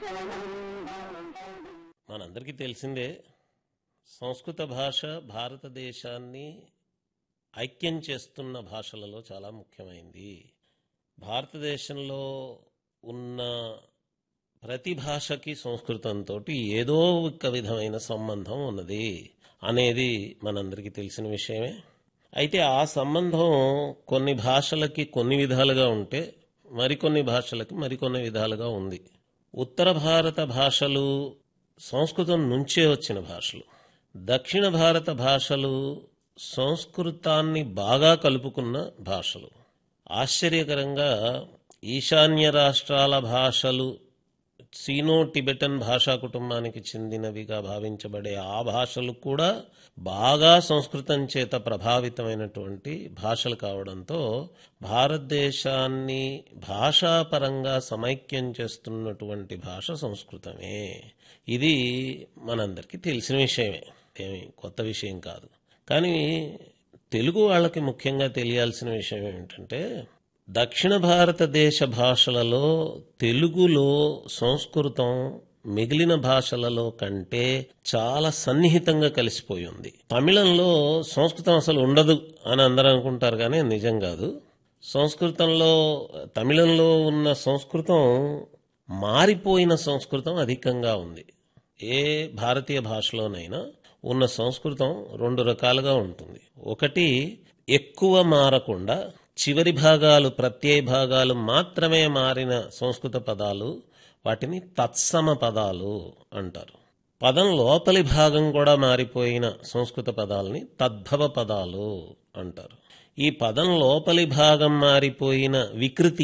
మనందరికీ తెలిసిందే సంస్కృత భాష భారతదేశాన్ని ఐక్యం చేస్తున్న భాషలలో చాలా ముఖ్యమైంది భారతదేశంలో ఉన్న ప్రతి భాషకి సంస్కృతంతో ఏదో ఒక విధమైన సంబంధం ఉన్నది అనేది మనందరికీ తెలిసిన విషయమే అయితే ఆ సంబంధం కొన్ని భాషలకి కొన్ని విధాలుగా ఉంటే మరికొన్ని భాషలకి మరికొన్ని విధాలుగా ఉంది ఉత్తర భారత భాషలు సంస్కృతం నుంచే వచ్చిన భాషలు దక్షిణ భారత భాషలు సంస్కృతాన్ని బాగా కలుపుకున్న భాషలు ఆశ్చర్యకరంగా ఈశాన్య రాష్ట్రాల భాషలు సీనో టిబెటన్ భాషా కుటుంబానికి చెందినవిగా భావించబడే ఆ భాషలు కూడా బాగా సంస్కృతం చేత ప్రభావితమైనటువంటి భాషలు కావడంతో భారతదేశాన్ని భాషాపరంగా సమైక్యం చేస్తున్నటువంటి భాష సంస్కృతమే ఇది మనందరికీ తెలిసిన విషయమే ఏమి కొత్త విషయం కాదు కానీ తెలుగు వాళ్ళకి ముఖ్యంగా తెలియాల్సిన విషయం ఏమిటంటే దక్షిణ భారతదేశ భాషలలో తెలుగులో సంస్కృతం మిగిలిన భాషలలో కంటే చాలా సన్నిహితంగా కలిసిపోయి ఉంది తమిళంలో సంస్కృతం అసలు ఉండదు అని అందరూ అనుకుంటారు కానీ నిజం కాదు సంస్కృతంలో తమిళంలో ఉన్న సంస్కృతం మారిపోయిన సంస్కృతం అధికంగా ఉంది ఏ భారతీయ భాషలోనైనా ఉన్న సంస్కృతం రెండు రకాలుగా ఉంటుంది ఒకటి ఎక్కువ మారకుండా చివరి భాగాలు ప్రత్యయ భాగాలు మాత్రమే మారిన సంస్కృత పదాలు వాటిని తత్సమ పదాలు అంటారు పదం లోపలి భాగం కూడా మారిపోయిన సంస్కృత పదాలని తద్భవ పదాలు అంటారు ఈ పదం లోపలి భాగం మారిపోయిన వికృతి